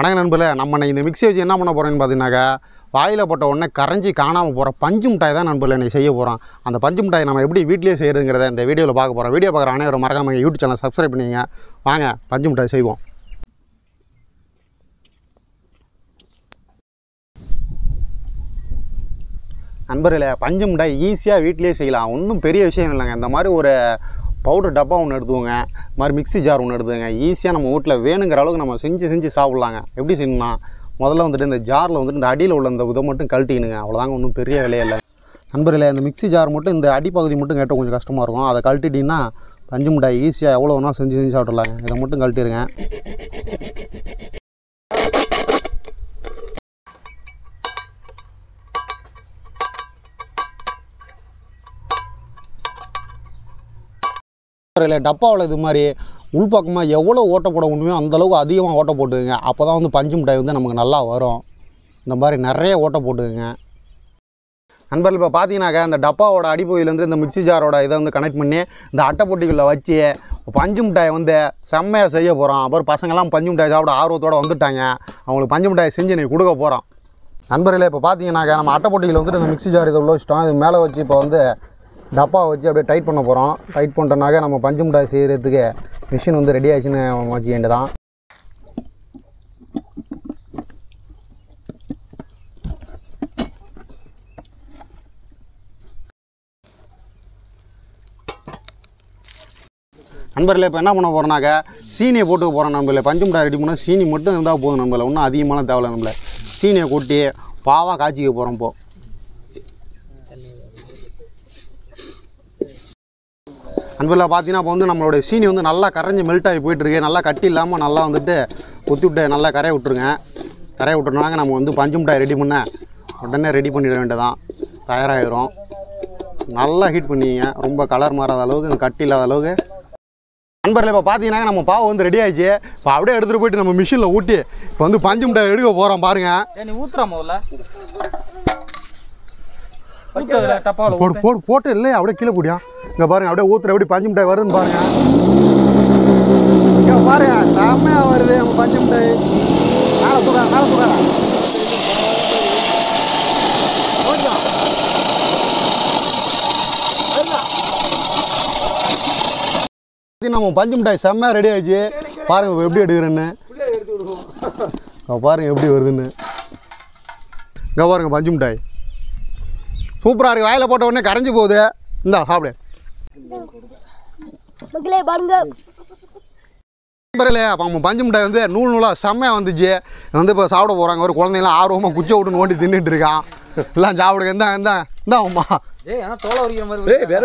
வணக்கம் நண்பர்களே நம்ம இன்னைக்கு இந்த மிக்ஸி வச்சு என்ன பண்ண போகிறோன்னு பார்த்தீங்கன்னாக்கா வாயில் போட்ட உடனே கரைஞ்சி காணாமல் போகிற பஞ்சு மிட்டாய் தான் நண்பர்களே இன்னைக்கு செய்ய போகிறோம் அந்த பஞ்சு மிட்டாய் நம்ம எப்படி வீட்டிலேயே செய்கிறதுங்கிறத இந்த வீடியோவில் பார்க்க போகிறோம் வீடியோ பார்க்குற அனைவரும் மறக்காம எங்கள் யூடியூப் சேனல் சப்ஸ்கிரைப் பண்ணிங்க வாங்க பஞ்சு மிட்டாய் செய்வோம் நண்பர்களே பஞ்சு மிட்டாய் ஈஸியாக வீட்டிலேயே செய்யலாம் ஒன்றும் பெரிய விஷயம் இல்லைங்க இந்த மாதிரி ஒரு பவுடர் டப்பா ஒன்று எடுத்துக்கோங்க இது மாதிரி மிக்ஸி ஜார் ஒன்று எடுத்துக்கோங்க ஈஸியாக நம்ம வீட்டில் வேணுங்கிற அளவுக்கு நம்ம செஞ்சு செஞ்சு சாப்பிட்லாங்க எப்படி செய்யணும்னா முதல்ல வந்துட்டு இந்த ஜாரில் வந்துட்டு இந்த அடியில் உள்ள இந்த இதை மட்டும் கழட்டிக்கணுங்க அவ்வளோதாங்க ஒன்றும் பெரிய வேலையே இல்லை நண்பர்களே இந்த மிக்ஸி ஜார் மட்டும் இந்த அடிப்பகுதி மட்டும் கேட்டால் கொஞ்சம் கஷ்டமாக இருக்கும் அதை கழட்டிட்டிங்கன்னா பஞ்சு மிட்டாய் ஈஸியாக எவ்வளோ வேணால் செஞ்சு செஞ்சு சாப்பிட்லாங்க இதை மட்டும் கழட்டிடுங்க இல்லை டப்பாவில் இது மாதிரி உள்பக்கமாக எவ்வளோ ஓட்ட போட முடியுமோ அந்தளவுக்கு அதிகமாக ஓட்ட போட்டுக்குங்க அப்போ தான் வந்து பஞ்சு மிட்டாய் வந்து நமக்கு நல்லா வரும் இந்த மாதிரி நிறைய ஓட்ட போட்டுக்குங்க நண்பர்கள் இப்போ பார்த்தீங்கன்னாக்கா இந்த டப்பாவோட அடிப்பகுதியிலேருந்து இந்த மிக்ஸி ஜாரோட இதை வந்து கனெக்ட் பண்ணி இந்த அட்டைப்பொட்டிக்குள்ளே வச்சு பஞ்சு மிட்டாயை வந்து செம்மையாக செய்ய போகிறோம் அப்புறம் பசங்கள்லாம் பஞ்சு மிட்டாய் சாப்பிட ஆர்வத்தோடு வந்துட்டாங்க அவங்களுக்கு பஞ்சு மிட்டாய் செஞ்சு நீ கொடுக்க போகிறோம் நண்பர்களே இப்போ பார்த்தீங்கன்னாக்கா நம்ம அட்டைப்பொட்டியில் வந்துட்டு இந்த மிக்ஸி ஜார் இதை உள்ள வச்சிட்டோம் இது மேலே வச்சு இப்போ வந்து டப்பா வச்சு அப்படியே டைட் பண்ண போகிறோம் டைட் பண்ணிட்டோம்னாக்கா நம்ம பஞ்சு மிட்டாய் செய்கிறதுக்கு மிஷின் வந்து ரெடி ஆயிடுச்சுன்னு வச்சுக்க வேண்டியதான் நண்பர்களே இப்போ என்ன பண்ண போகிறோம்னாக்கா சீனியை போட்டு போகிறோம் நண்பர்களே பஞ்சு மிட்டாய் ரெடி பண்ணால் சீனி மட்டும் இருந்தால் போதும் நண்பர்களே ஒன்றும் அதிகமான தேவையில்ல நம்மள சீனியை கொட்டி பாவாக காய்ச்சிக்க போகிறோம் இப்போ நண்பர்களே பார்த்தீங்கன்னா இப்போ வந்து நம்மளுடைய சீனி வந்து நல்லா கரைஞ்சி மெல்ட் ஆகி போயிட்டுருக்கு நல்லா கட்டி இல்லாமல் நல்லா வந்துட்டு கொத்தி விட்டு நல்லா கரைய விட்ருங்க கரைய விட்டுருனாங்க நம்ம வந்து பஞ்சு மிட்டாய் ரெடி பண்ண உடனே ரெடி பண்ணிட வேண்டியதான் தயாராகிடும் நல்லா ஹீட் பண்ணிங்க ரொம்ப கலர் மாறாத அளவுக்கு கட்டி இல்லாத அளவுக்கு நண்பர்களே இப்போ பார்த்தீங்கன்னா நம்ம பாவு வந்து ரெடி ஆயிடுச்சு இப்போ அப்படியே எடுத்துகிட்டு போயிட்டு நம்ம மிஷினில் ஊட்டி இப்போ வந்து பஞ்சு மிட்டாய் எடுக்க போகிறோம் பாருங்கள் ஏய், நீ ஊத்துறா முதல்ல ஊத்துறதுல டப்பாவில் போடு போடு போட்டு இல்லையா அப்படியே கீழே போடியா இங்கே பாருங்க அப்படியே ஊற்றுற எப்படி பஞ்சு மிட்டாய் வருதுன்னு பாருங்க இங்கே பாருங்க செம்மையாக வருது நம்ம பஞ்சு மிட்டாய் மேலே தூக்கா மேலே தூக்காத இது நம்ம பஞ்சு மிட்டாய் செம்மையாக ரெடி ஆயிடுச்சு பாருங்க இப்போ எப்படி எடுக்கிறேன்னு இங்க பாருங்க எப்படி வருதுன்னு இங்கே பாருங்க பஞ்சு மிட்டாய் சூப்பராக இருக்குது வாயில் போட்ட உடனே கரைஞ்சி போகுது இந்தா சாப்பிடு மக்களே பாருங்க நண்பர்களே அப்போ நம்ம பஞ்சு மிட்டாய் வந்து நூல் நூலாக செம்மையாக வந்துச்சு வந்து இப்போ சாப்பிட போகிறாங்க ஒரு குழந்தைங்களாம் ஆர்வமாக குச்சை விட்டு நோண்டி தின்னுட்டு இருக்கான் எல்லாம் சாப்பிடுங்க இந்தா இந்தா இந்தா அம்மா ஏய் ஆனா தோலை உரிக்கிற மாதிரி வேற